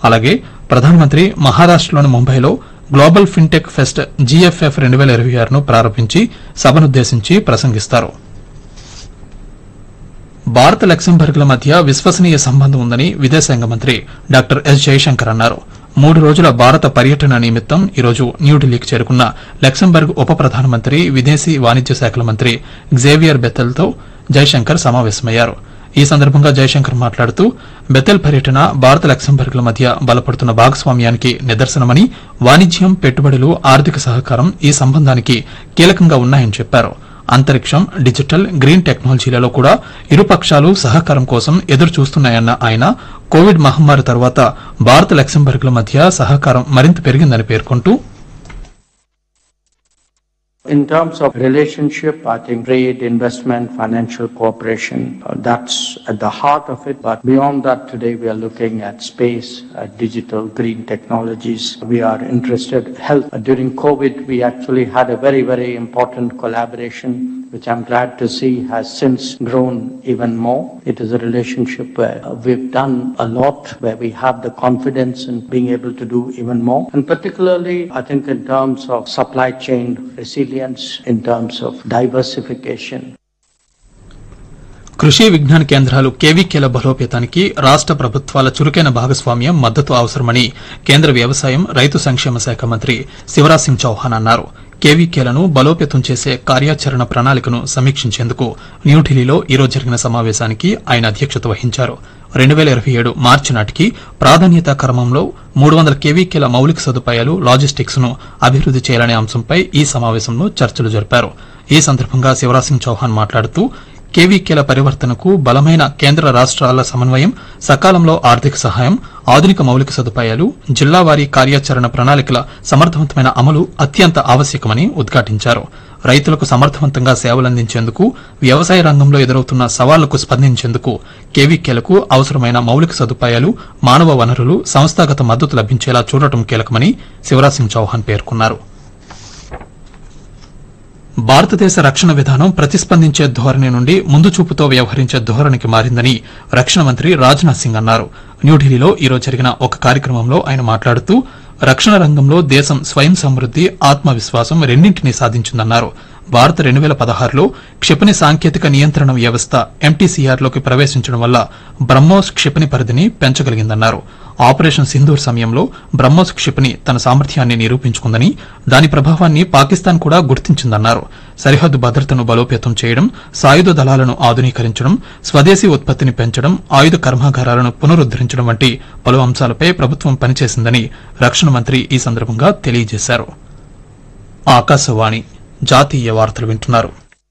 అలాగే ప్రధానమంత్రి మహారాష్టలోని ముంబైలో గ్లోబల్ ఫిన్టెక్ ఫెస్ట్ జీఎఫ్ఎఫ్ రెండు వేల ఇరవై ఆరును ప్రారంభించి సభనుద్దేశించి ప్రసంగిస్తారు భారత్ లక్సెంబర్గ్ల మధ్య విశ్వసనీయ సంబంధం ఉందని విదేశాంగ మంత్రి డాక్టర్ ఎస్ జయశంకర్ అన్నారు మూడు రోజుల భారత పర్యటన నిమిత్తం ఈరోజు న్యూఢిల్లీకి చేరుకున్న లక్సెంబర్గ్ ఉప ప్రధానమంత్రి విదేశీ వాణిజ్య శాఖల మంత్రి గ్జేవియర్ బెతెల్తో జయశంకర్ సమావేశమయ్యారు ఈ సందర్భంగా జయశంకర్ మాట్లాడుతూ బెతెల్ పర్యటన భారత లక్సెంబర్గ్ల మధ్య బలపడుతున్న భాగస్వామ్యానికి నిదర్శనమని వాణిజ్యం పెట్టుబడులు ఆర్థిక సహకారం ఈ సంబంధానికి కీలకంగా ఉన్నాయని చెప్పారు అంతరిక్షం డిజిటల్ గ్రీన్ టెక్నాలజీలలో కూడా ఇరుపక్షాలు సహకారం కోసం ఎదురు చూస్తున్నాయన్న ఆయన కోవిడ్ మహమ్మారి తర్వాత భారత్ లక్సెంబర్గ్ల మధ్య సహకారం మరింత పెరిగిందని పేర్కొంటూ In terms of relationship, I think trade, investment, financial cooperation, uh, that's at the heart of it. But beyond that, today we are looking at space, at digital, green technologies. We are interested health. Uh, During COVID, we actually had a very, very important collaboration, which I'm glad to see has since grown even more. It is a relationship where uh, we've done a lot, where we have the confidence in being able to do even more. And particularly, I think in terms of supply chain resilience, in terms of diversification, కృషి విజ్ఞాన కేంద్రాలు కేవీకేల బలోపేతానికి రాష్ట ప్రభుత్వాల చురుకైన భాగస్వామ్యం మద్దతు అవసరమని కేంద్ర వ్యవసాయం రైతు సంక్షేమ శాఖ మంత్రి శివరాజ్ సింగ్ చౌహాన్ అన్నారు కేవీకేలను బలోపేతం చేసే కార్యాచరణ ప్రణాళికను సమీక్షించేందుకు న్యూఢిల్లీలో ఈరోజు జరిగిన సమావేశానికి ఆయన అధ్యక్షత వహించారు రెండు వేల ఇరవై ఏడు మార్చి నాటికి ప్రాధాన్యతా క్రమంలో మూడు వందల కేవీకేల మౌలిక సదుపాయాలు లాజిస్టిక్స్ ను అభివృద్ది చేయాలనే అంశంపై ఈ సమావేశంలో చర్చలు జరిపారు ఈ సందర్భంగా శివరాజ్ సింగ్ చౌహాన్ మాట్లాడుతూ కేవీకేల పరివర్తనకు బలమైన కేంద్ర రాష్ట్రాల సమన్వయం సకాలంలో ఆర్థిక సహాయం ఆధునిక మౌలిక సదుపాయాలు జిల్లావారీ కార్యాచరణ ప్రణాళికల సమర్థవంతమైన అమలు అత్యంత ఆవశ్యకమని ఉద్ఘాటించారు రైతులకు సమర్థవంతంగా సేవలందించేందుకు వ్యవసాయ రంగంలో ఎదురవుతున్న సవాళ్లకు స్పందించేందుకు కేవీకేలకు అవసరమైన మౌలిక సదుపాయాలు మానవ వనరులు సంస్థాగత మద్దతు లభించేలా చూడటం కీలకమని శివరాజ్ సింగ్ చౌహాన్ పేర్కొన్నారు భారతదేశ రక్షణ విధానం ప్రతిస్పందించే ధోరణి నుండి ముందు చూపుతో వ్యవహరించే ధోరణికి మారిందని రక్షణ మంత్రి రాజ్నాథ్ సింగ్ అన్నారు న్యూఢిల్లీలో ఈరోజు జరిగిన ఒక కార్యక్రమంలో ఆయన మాట్లాడుతూ రక్షణ రంగంలో దేశం స్వయం సమృద్ది ఆత్మవిశ్వాసం రెండింటినీ సాధించిందన్నారు భారత్ రెండు వేల పదహారులో క్షిపణి సాంకేతిక నియంత్రణ వ్యవస్థ ఎంటీసీఆర్లోకి ప్రవేశించడం వల్ల బ్రహ్మోస్ క్షిపణి పరిధిని పెంచగలిగిందన్నారు ఆపరేషన్ సింధూర్ సమయంలో బ్రహ్మోస్ క్షిపణి తన సామర్థ్యాన్ని నిరూపించుకుందని దాని ప్రభావాన్ని పాకిస్తాన్ కూడా గుర్తించిందన్నారు సరిహద్దు భద్రతను బలోపేతం చేయడం సాయుధ దళాలను ఆధునీకరించడం స్వదేశీ ఉత్పత్తిని పెంచడం ఆయుధ కర్మాగారాలను పునరుద్దరించడం వంటి పలు అంశాలపై ప్రభుత్వం పనిచేసిందని రక్షణ మంత్రి ఈ సందర్భంగా తెలియజేశారు ఆకాశవాణి జాతీయ వార్తలు వింటున్నారు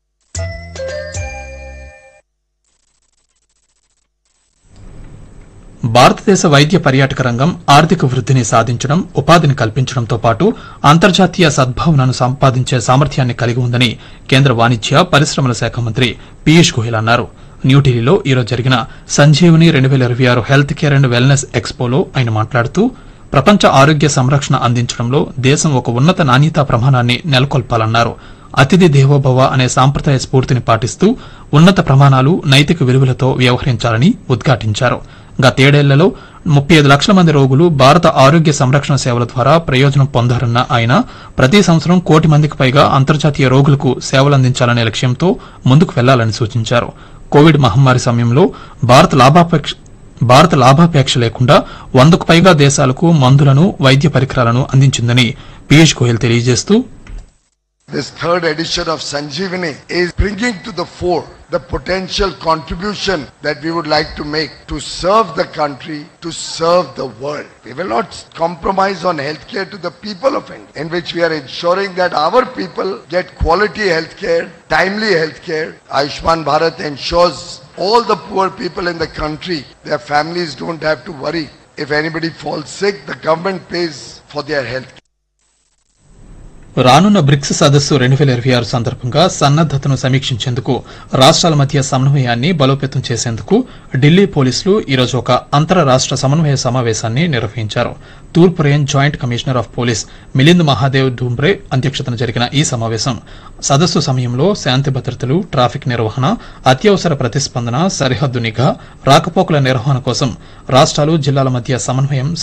భారతదేశ వైద్య పర్యాటక రంగం ఆర్థిక వృద్ధిని సాధించడం ఉపాధిని కల్పించడంతో పాటు అంతర్జాతీయ సద్భావనను సంపాదించే సామర్థ్యాన్ని కలిగి ఉందని కేంద్ర వాణిజ్య పరిశ్రమల శాఖ మంత్రి పీయూష్ గోయల్ అన్నారు న్యూఢిల్లీలో ఈరోజు జరిగిన సంజీవని రెండు వేల ఇరవై ఆరు హెల్త్ కేర్ అండ్ వెల్నెస్ ఎక్స్పోలో ఆయన మాట్లాడుతూ ప్రపంచ ఆరోగ్య సంరక్షణ అందించడంలో దేశం ఒక ఉన్నత నాణ్యతా ప్రమాణాన్ని నెలకొల్పాలన్నారు అతిథి దేవోభవ అనే సాంప్రదాయ స్ఫూర్తిని పాటిస్తూ ఉన్నత ప్రమాణాలు నైతిక విలువలతో వ్యవహరించాలని ఉద్ఘాటించారు గతేడేళ్లలో ముప్పై ఐదు లక్షల మంది రోగులు భారత ఆరోగ్య సంరక్షణ సేవల ద్వారా ప్రయోజనం పొందారన్న ఆయన ప్రతి సంవత్సరం కోటి మందికి పైగా అంతర్జాతీయ రోగులకు సేవలందించాలనే లక్ష్యంతో ముందుకు వెళ్లాలని సూచించారు కోవిడ్ మహమ్మారి సమయంలో భారత్ లాభాపేక్ష భారత లాభాపేక్ష లేకుండా వందకు పైగా దేశాలకు మందులను వైద్య పరికరాలను అందించిందని పీయూష్ గోయల్ తెలియజేస్తూ This third edition of Sanjeevani is bringing to the fore the potential contribution that we would like to make to serve the country, to serve the world. We will not compromise on healthcare to the people of India, in which we are ensuring that our people get quality healthcare, timely healthcare. Ayushman Bharat ensures all the poor people in the country, their families don't have to worry. If anybody falls sick, the government pays for their health. రానున్న BRICS సదస్సు రెండు వేల ఇరవై ఆరు సందర్భంగా సన్నద్దతను సమీక్షించేందుకు రాష్ట్రాల మధ్య సమన్వయాన్ని బలోపేతం చేసేందుకు ఢిల్లీ పోలీసులు ఈరోజు ఒక అంతర రాష్ట్ర సమన్వయ సమావేశాన్ని నిర్వహించారు తూర్పు range joint commissioner of police Milind Mahadev Dhoombre అధ్యక్షతన జరిగిన ఈ సమావేశం సదస్సు సమయంలో శాంతి భద్రతలు ట్రాఫిక్ నిర్వహణ అత్యవసర ప్రతిస్పందన సరిహద్దు నిఘా రాకపోకల నిర్వహణ కోసం రాష్ట్రాలు జిల్లాల మధ్య సమన్వయం